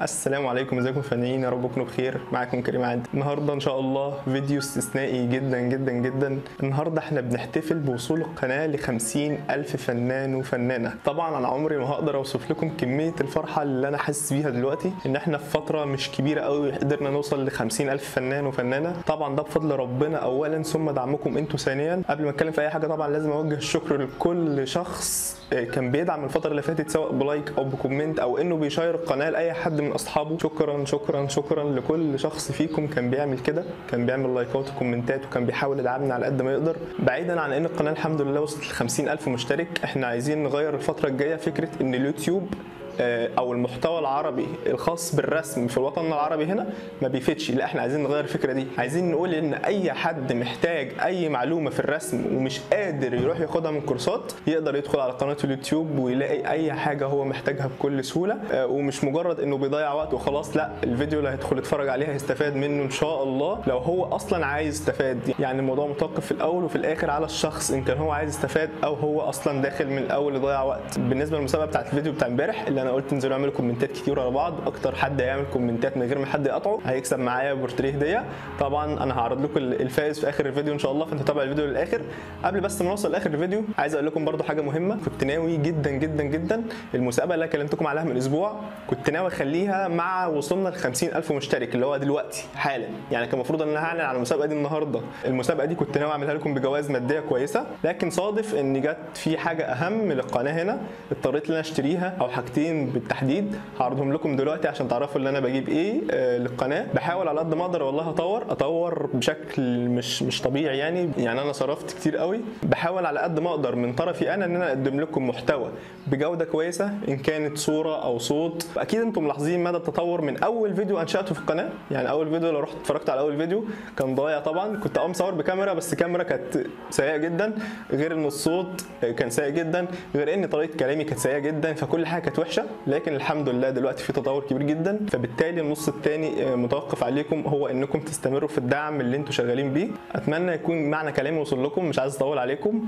السلام عليكم ازيكم فنانين يا رب تكونوا بخير معاكم كريم عادل النهارده ان شاء الله فيديو استثنائي جدا جدا جدا النهارده احنا بنحتفل بوصول القناه ل 50 الف فنان وفنانه طبعا انا عمري ما هقدر اوصف لكم كميه الفرحه اللي انا حاسس بيها دلوقتي ان احنا في فتره مش كبيره قوي قدرنا نوصل ل 50 الف فنان وفنانه طبعا ده بفضل ربنا اولا ثم دعمكم انتوا ثانيا قبل ما اتكلم في اي حاجه طبعا لازم اوجه الشكر لكل شخص كان بيدعم الفتره اللي فاتت سواء بلايك او بكومنت او انه بيشير القناه لاي حد من اصحابه شكرا شكرا شكرا لكل شخص فيكم كان بيعمل كده كان بيعمل لايكات وكومنتات وكان بيحاول يدعمنا على قد ما يقدر بعيدا عن ان القناه الحمد لله وصلت ل 50000 مشترك احنا عايزين نغير الفتره الجايه فكره ان اليوتيوب او المحتوى العربي الخاص بالرسم في الوطن العربي هنا ما بيفيدش لا احنا عايزين نغير الفكره دي عايزين نقول ان اي حد محتاج اي معلومه في الرسم ومش قادر يروح ياخدها من كورسات يقدر يدخل على قناه اليوتيوب ويلاقي اي حاجه هو محتاجها بكل سهوله ومش مجرد انه بيضيع وقت وخلاص لا الفيديو اللي هيدخل يتفرج عليه هيستفاد منه ان شاء الله لو هو اصلا عايز يستفاد يعني الموضوع متوقف في الاول وفي الاخر على الشخص ان كان هو عايز يستفاد او هو اصلا داخل من الاول يضيع وقت بالنسبه للمسابقه بتاعت الفيديو بتاع امبارح اللي انا قلت انزلوا اعملوا كومنتات كتير ورا بعض اكتر حد هيعمل كومنتات من غير ما حد يقطعه هيكسب معايا بورتريه هديه طبعا انا هعرض لكم الفائز في اخر الفيديو ان شاء الله فانتوا تابعوا الفيديو للاخر قبل بس ما نوصل لاخر الفيديو عايز اقول لكم برده حاجه مهمه كنت ناوي جدا جدا جدا المسابقه اللي كلمتكم عليها من اسبوع كنت ناوي اخليها مع وصلنا ل 50000 مشترك اللي هو دلوقتي حالا يعني كان المفروض ان انا هعلن على المسابقه دي النهارده المسابقه دي كنت ناوي اعملها لكم بجوائز ماديه كويسه لكن صادف ان جت في حاجه اهم للقناه هنا اضطريت ان انا اشتريها او حاجتين بالتحديد هعرضهم لكم دلوقتي عشان تعرفوا ان انا بجيب ايه آه للقناه بحاول على قد ما اقدر والله اطور اطور بشكل مش مش طبيعي يعني يعني انا صرفت كتير قوي بحاول على قد ما اقدر من طرفي انا ان انا اقدم لكم محتوى بجوده كويسه ان كانت صوره او صوت اكيد انتم ملاحظين مدى التطور من اول فيديو انشاته في القناه يعني اول فيديو لو رحت اتفرجت على اول فيديو كان ضايع طبعا كنت اه مصور بكاميرا بس الكاميرا كانت سيئه جدا غير ان الصوت كان سيء جدا غير ان طريقه كلامي كانت سيئه جدا فكل حاجه كانت وحشه لكن الحمد لله دلوقتي في تطور كبير جدا فبالتالي النص الثاني متوقف عليكم هو انكم تستمروا في الدعم اللي انتم شغالين بيه اتمنى يكون معنى كلامي وصل لكم مش عايز اطول عليكم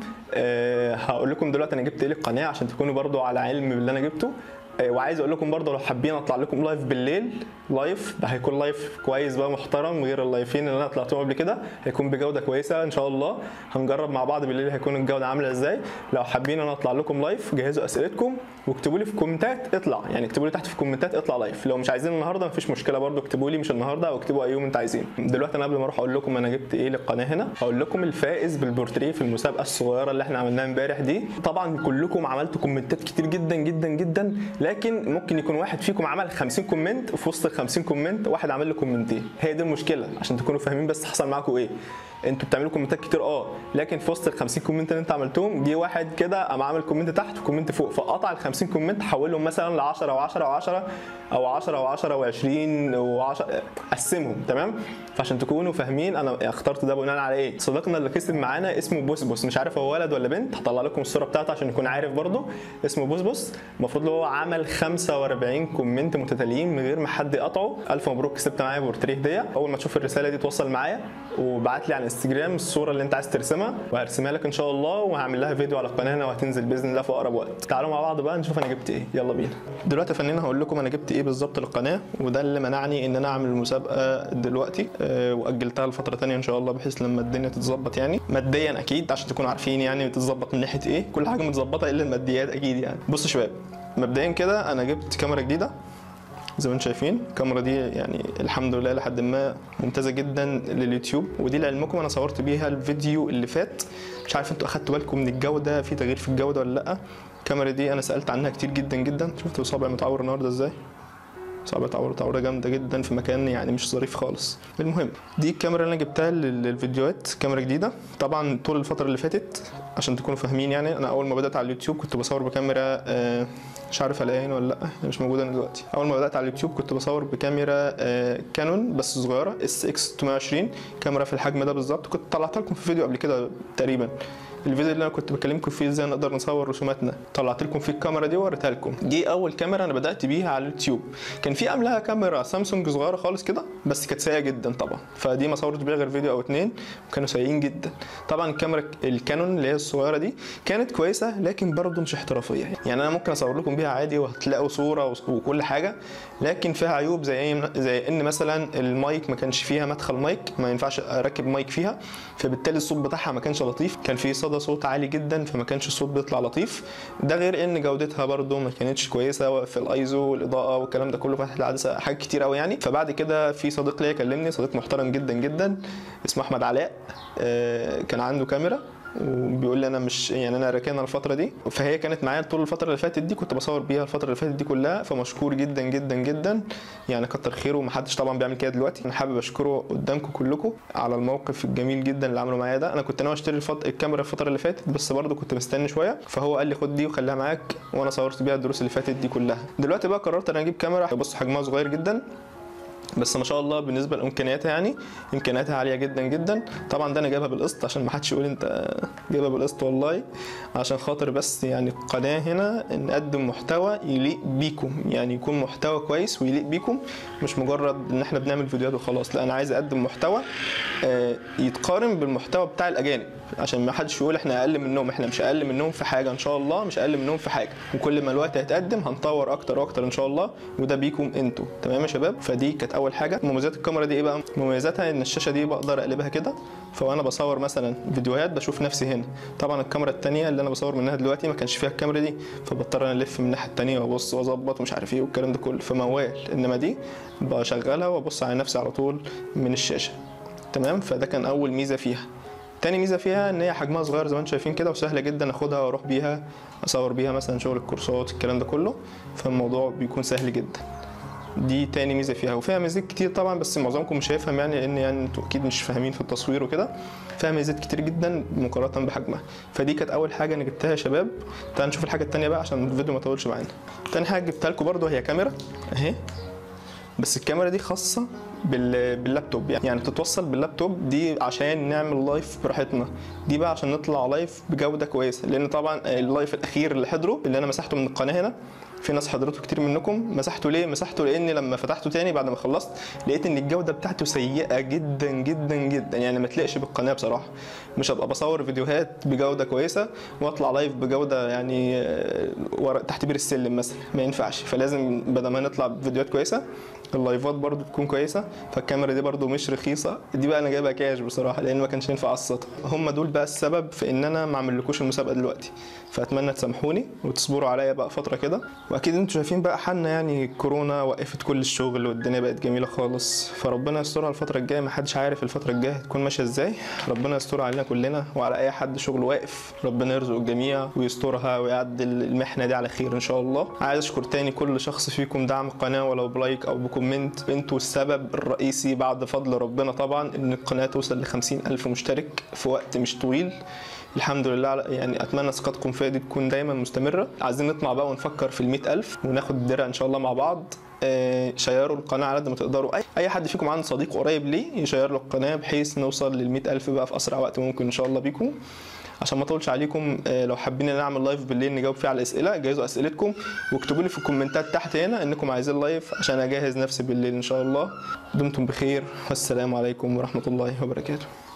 أه هقول لكم دلوقتي انا جبت ايه للقناه عشان تكونوا برضو على علم باللي انا جبته وعايز اقول لكم برضه لو حابين اطلع لكم لايف بالليل لايف ده هيكون لايف كويس بقى محترم غير اللايفين اللي انا طلعتهم قبل كده هيكون بجوده كويسه ان شاء الله هنجرب مع بعض بالليل هيكون الجوده عامله ازاي لو حابين انا اطلع لكم لايف جهزوا اسئلتكم واكتبوا لي في الكومنتات اطلع يعني اكتبوا لي تحت في الكومنتات اطلع لايف لو مش عايزين النهارده مفيش مشكله برضه اكتبوا لي مش النهارده او اكتبوا اي يوم انتوا عايزين دلوقتي انا قبل ما اروح اقول لكم انا جبت ايه للقناه هنا هقول لكم الفائز بالبورتريه في المسابقه الصغيره اللي احنا عملناها امبارح دي طبعا كلكم عملتوا كومنتات كتير جدا جدا جدا لكن ممكن يكون واحد فيكم عمل 50 كومنت وفي وسط ال 50 كومنت واحد عمل له كومنتين هي دي المشكله عشان تكونوا فاهمين بس حصل معاكم ايه انتوا بتعملوا كومنتات كتير اه لكن في وسط ال 50 كومنت اللي انت عملتهم جه واحد كده قام عامل كومنت تحت وكومنت فوق فقطع ال 50 كومنت حولهم مثلا ل 10 و10 و10 او 10 و10 و20 و10 قسمهم تمام فعشان تكونوا فاهمين انا اخترت ده بناء على ايه صديقنا اللي كسب معانا اسمه بوس بوس مش عارف هو ولد ولا بنت هطلع لكم الصوره بتاعته عشان يكون عارف برده اسمه بوس بوس المفروض هو عمل 45 كومنت متتاليين من غير ما حد يقطعه الف مبروك كسبت معايا بورتريه هديه اول ما تشوف الرساله دي تواصل معايا وبعت لي على الانستجرام الصوره اللي انت عايز ترسمها وهرسمها لك ان شاء الله وهعمل لها فيديو على القناه هنا وهتنزل باذن الله في اقرب وقت تعالوا مع بعض بقى نشوف انا جبت ايه يلا بينا دلوقتي يا فنانين هقول لكم انا جبت ايه بالظبط للقناه وده اللي منعني ان انا اعمل المسابقه دلوقتي أه واجلتها لفتره ثانيه ان شاء الله بحيث لما الدنيا تتظبط يعني ماديا اكيد عشان تكونوا عارفين يعني بتتظبط من ناحيه ايه كل حاجه متظبطه الا الماديات اكيد يعني بصوا شباب مبدئيا كده انا جبت كاميرا جديده زي ما انتم شايفين الكاميرا دي يعني الحمد لله لحد ما ممتازه جدا لليوتيوب ودي لعلمكم انا صورت بيها الفيديو اللي فات مش عارف انتوا اخدتوا بالكم من الجوده في تغيير في الجوده ولا لا الكاميرا دي انا سالت عنها كتير جدا جدا شفتوا صابع متعور النهارده ازاي صعب تعور تعوره جامده جدا في مكان يعني مش ظريف خالص المهم دي الكاميرا اللي انا جبتها للفيديوهات كاميرا جديده طبعا طول الفتره اللي فاتت عشان تكونوا فاهمين يعني انا اول ما بدات على اليوتيوب كنت بصور بكاميرا آه مش عارف الاقيها هنا ولا لا هي مش موجوده دلوقتي اول ما بدات على اليوتيوب كنت بصور بكاميرا آه كانون بس صغيره اس اكس 620 كاميرا في الحجم ده بالظبط كنت طلعتها لكم في فيديو قبل كده تقريبا الفيديو اللي انا كنت بكلمكم فيه ازاي نقدر نصور رسوماتنا طلعت لكم فيه الكاميرا دي ووريتها لكم دي اول كاميرا انا بدات بيها على اليوتيوب كان في قبلها كاميرا سامسونج صغيره خالص كده بس كانت سيئه جدا طبعا فدي ما صورتش بيها غير فيديو او اتنين وكانوا سيئين جدا طبعا الكاميرا الكانون اللي هي الصغيره دي كانت كويسه لكن برضه مش احترافيه يعني انا ممكن اصور لكم بيها عادي وهتلاقوا صوره وص- وكل حاجه لكن فيها عيوب زي أي- زي ان مثلا المايك ما كانش فيها مدخل مايك ما ينفعش اركب مايك فيها فبالتالي الصوت بتاعها ما كانش لطيف كان في صدى صوت عالي جدا فما كانش الصوت بيطلع لطيف ده غير ان جودتها برضو ما كانتش كويسه في الايزو والاضاءه والكلام ده كله فتحت العدسه حاجات كتير قوي يعني فبعد كده في صديق ليا كلمني صديق محترم جدا جدا اسمه احمد علاء آه، كان عنده كاميرا وبيقول لي انا مش يعني انا راكنها الفتره دي فهي كانت معايا طول الفتره اللي فاتت دي كنت بصور بيها الفتره اللي فاتت دي كلها فمشكور جدا جدا جدا يعني كتر خيره ومحدش طبعا بيعمل كده دلوقتي انا حابب اشكره قدامكم كلكم على الموقف الجميل جدا اللي عمله معايا ده انا كنت ناوي اشتري الفط... الكاميرا الفتره اللي فاتت بس برضه كنت مستني شويه فهو قال لي خد دي وخليها معاك وانا صورت بيها الدروس اللي فاتت دي كلها دلوقتي بقى قررت انا اجيب كاميرا بص حجمها صغير جدا بس ما شاء الله بالنسبه لامكانياتها يعني امكانياتها عاليه جدا جدا طبعا ده انا جايبها بالقسط عشان ما حدش يقول انت جايبها بالقسط والله عشان خاطر بس يعني القناه هنا نقدم محتوى يليق بيكم يعني يكون محتوى كويس ويليق بيكم مش مجرد ان احنا بنعمل فيديوهات وخلاص لا انا عايز اقدم محتوى آه، يتقارن بالمحتوى بتاع الاجانب عشان ما حدش يقول احنا اقل منهم احنا مش اقل منهم في حاجه ان شاء الله مش اقل منهم في حاجه وكل ما الوقت هيتقدم هنطور اكتر واكتر ان شاء الله وده بيكم انتوا تمام يا شباب فدي كانت اول حاجه مميزات الكاميرا دي ايه بقى مميزاتها ان الشاشه دي بقدر اقلبها كده فانا بصور مثلا فيديوهات بشوف نفسي هنا طبعا الكاميرا التانية اللي انا بصور منها دلوقتي ما كانش فيها الكاميرا دي فبضطر انا الف من الناحيه التانية وابص واظبط ومش عارف ايه والكلام ده كله فموال انما دي بشغلها وابص على نفسي على طول من الشاشه تمام فده كان اول ميزه فيها تاني ميزه فيها ان هي حجمها صغير زي ما انتم شايفين كده وسهله جدا اخدها واروح بيها اصور بيها مثلا شغل الكورسات الكلام ده كله فالموضوع بيكون سهل جدا دي تاني ميزه فيها وفيها ميزات كتير طبعا بس معظمكم مش هيفهم يعني لان يعني انتوا اكيد مش فاهمين في التصوير وكده فيها ميزات كتير جدا مقارنه بحجمها فدي كانت اول حاجه انا جبتها يا شباب تعالوا نشوف الحاجه التانيه بقى عشان الفيديو ما يطولش معانا تاني حاجه جبتها لكم برده هي كاميرا اهي بس الكاميرا دي خاصه بال... باللابتوب يعني يعني بتتوصل باللابتوب دي عشان نعمل لايف براحتنا دي بقى عشان نطلع لايف بجوده كويسه لان طبعا اللايف الاخير اللي حضره اللي انا مسحته من القناه هنا في ناس حضرته كتير منكم مسحته ليه مسحته لاني لما فتحته تاني بعد ما خلصت لقيت ان الجوده بتاعته سيئه جدا جدا جدا يعني ما تلاقش بالقناه بصراحه مش هبقى بصور فيديوهات بجوده كويسه واطلع لايف بجوده يعني آه، ورا تحت بير السلم مثلا ما ينفعش فلازم بدل ما نطلع بفيديوهات كويسه اللايفات برضو تكون كويسه فالكاميرا دي برضو مش رخيصه دي بقى انا جايبها كاش بصراحه لان ما كانش ينفع اقسطها هم دول بقى السبب في ان انا ما اعملكوش المسابقه دلوقتي فاتمنى تسامحوني وتصبروا عليا بقى فتره كده واكيد انتوا شايفين بقى حالنا يعني كورونا وقفت كل الشغل والدنيا بقت جميله خالص فربنا يسترها الفتره الجايه ما حدش عارف الفتره الجايه هتكون ماشيه ازاي ربنا يسترها علينا كلنا وعلى اي حد شغله واقف ربنا يرزق الجميع ويسترها ويعدي المحنه دي على خير ان شاء الله عايز اشكر تاني كل شخص فيكم دعم القناه ولو بلايك او بكومنت انتوا السبب الرئيسي بعد فضل ربنا طبعا ان القناه توصل ل ألف مشترك في وقت مش طويل الحمد لله على- يعني اتمنى ثقتكم فيا دي تكون دايما مستمره عايزين نطمع بقى ونفكر في ال ألف وناخد الدرع ان شاء الله مع بعض آه، شيروا القناه على قد ما تقدروا اي اي حد فيكم عنده صديق قريب ليه يشير له القناه بحيث نوصل لل ألف بقى في اسرع وقت ممكن ان شاء الله بيكم عشان ما اطولش عليكم آه، لو حابين ان نعمل لايف بالليل نجاوب فيه على الاسئله جهزوا اسئلتكم واكتبوا لي في الكومنتات تحت هنا انكم عايزين لايف عشان اجهز نفسي بالليل ان شاء الله دمتم بخير والسلام عليكم ورحمه الله وبركاته